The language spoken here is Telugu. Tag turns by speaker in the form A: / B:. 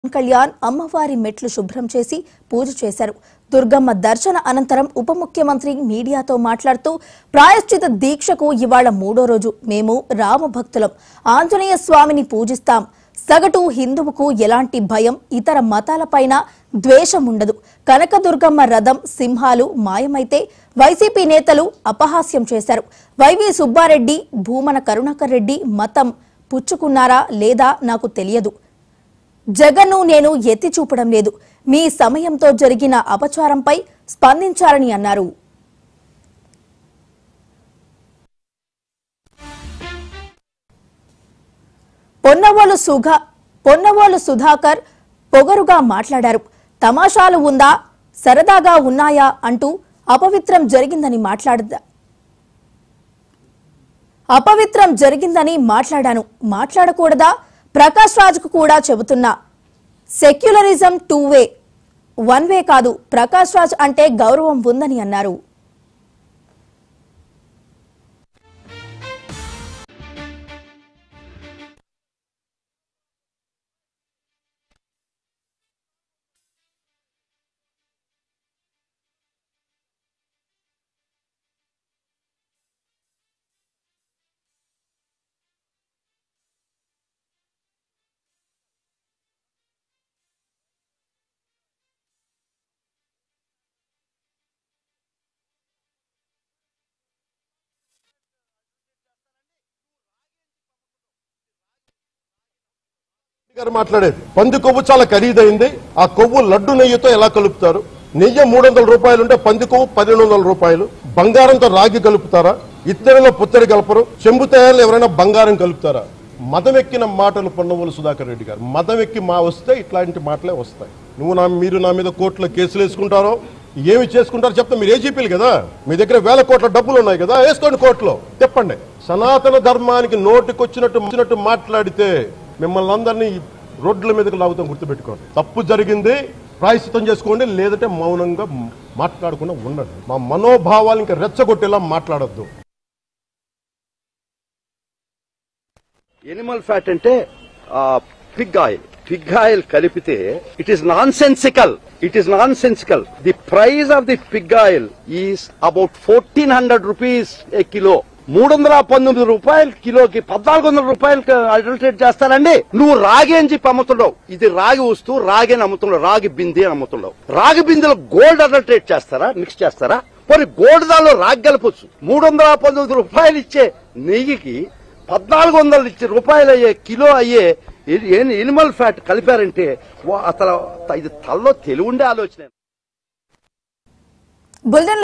A: కళ్యాణ్ అమ్మవారి మెట్లు శుభ్రం చేసి పూజ చేశారు దుర్గమ్మ దర్శన అనంతరం ఉప ముఖ్యమంత్రి మీడియాతో మాట్లాడుతూ ప్రాయశ్చిత దీక్షకు ఇవాళ మూడో రోజు మేము రామభక్తులం ఆంజనేయ స్వామిని పూజిస్తాం సగటు హిందువుకు ఎలాంటి భయం ఇతర మతాలపైన ద్వేషం ఉండదు కనకదుర్గమ్మ రథం సింహాలు మాయమైతే వైసీపీ నేతలు అపహాస్యం చేశారు వైవి సుబ్బారెడ్డి భూమన కరుణాకర్ రెడ్డి మతం పుచ్చుకున్నారా లేదా నాకు తెలియదు జగన్ను నేను ఎత్తి చూపడం లేదు మీ సమయంతో జరిగిన అపచారంపై స్పందించాలని అన్నారు పొన్నవోలు సుధా పొన్నవోలు సుధాకర్ పొగరుగా మాట్లాడారు తమాషాలు ఉందా సరదాగా ఉన్నాయా అంటూ అపవిత్రం జరిగిందని మాట్లాడ అపవిత్రం జరిగిందని మాట్లాడాను మాట్లాడకూడదా ప్రకాష్ రాజ్కు కూడా చెబుతున్నా secularism two way one way కాదు ప్రకాష్ రాజ్ అంటే గౌరవం ఉందని అన్నారు
B: గారు మాట్లాడేది పంది కొవ్వు చాలా ఖరీదైంది ఆ కొవ్వు లడ్డు నెయ్యితో ఎలా కలుపుతారు నెయ్యి మూడు వందల రూపాయలు ఉంటే పంది కొవ్వు పన్నెండు వందల రూపాయలు బంగారంతో రాగి కలుపుతారా ఇత్తడిలో పుత్తడి కలపరు చెంబు తయారులో ఎవరైనా బంగారం కలుపుతారా మదం ఎక్కిన మాటలు పొన్నవోలు సుధాకర్ రెడ్డి గారు మదం ఎక్కి మా వస్తే ఇట్లాంటి మాటలే వస్తాయి నువ్వు నా మీరు నా మీద కోర్టులో కేసులు వేసుకుంటారో ఏమి చేసుకుంటారో చెప్తే మీరు ఏజీపీలు కదా మీ దగ్గర వేల కోట్ల డబ్బులు ఉన్నాయి కదా వేసుకోండి కోర్టులో చెప్పండి సనాతన ధర్మానికి నోటికొచ్చినట్టు వచ్చినట్టు మాట్లాడితే మిమ్మల్ని అందరినీ రోడ్ల మీదకి లాగుతాం గుర్తుపెట్టుకోండి తప్పు జరిగింది ప్రాయశ్చితం చేసుకోండి లేదంటే మౌనంగా మాట్లాడకుండా ఉండండి మా మనోభావాలు ఇంకా రెచ్చగొట్టేలా మాట్లాడొద్దు
C: ఎనిమల్ ఫ్యాట్ అంటే పిగ్ ఆయిల్ పిగ్ ఆయిల్ కలిపితే it is nonsensical it is nonsensical the price of the pig oil is about fourteen hundred rupees a kilo మూడు వందల పంతొమ్మిది రూపాయలు కిలోకి పద్నాలుగు వందల రూపాయలకి అడల్టరేట్ చేస్తారండి నువ్వు రాగి అని చెప్పి అమ్ముతున్నావు ఇది రాగి వస్తువు రాగి అని అమ్ముతున్నావు రాగి బింది అని అమ్ముతున్నావు రాగి బిందెలో గోల్డ్ అడల్టరేట్ చేస్తారా మిక్స్ చేస్తారా పోనీ గోల్డ్ దానిలో రాగి కలపొచ్చు మూడు వందల పంతొమ్మిది రూపాయలు ఇచ్చే నెయ్యికి పద్నాలుగు వందల ఇచ్చే రూపాయలు అయ్యే కిలో అయ్యే ఎనిమల్ ఫ్యాట్ కలిపారంటే వా- అసలు ఇది తల్లో తెలివి ఉండే ఆలోచన
A: బులెటిన్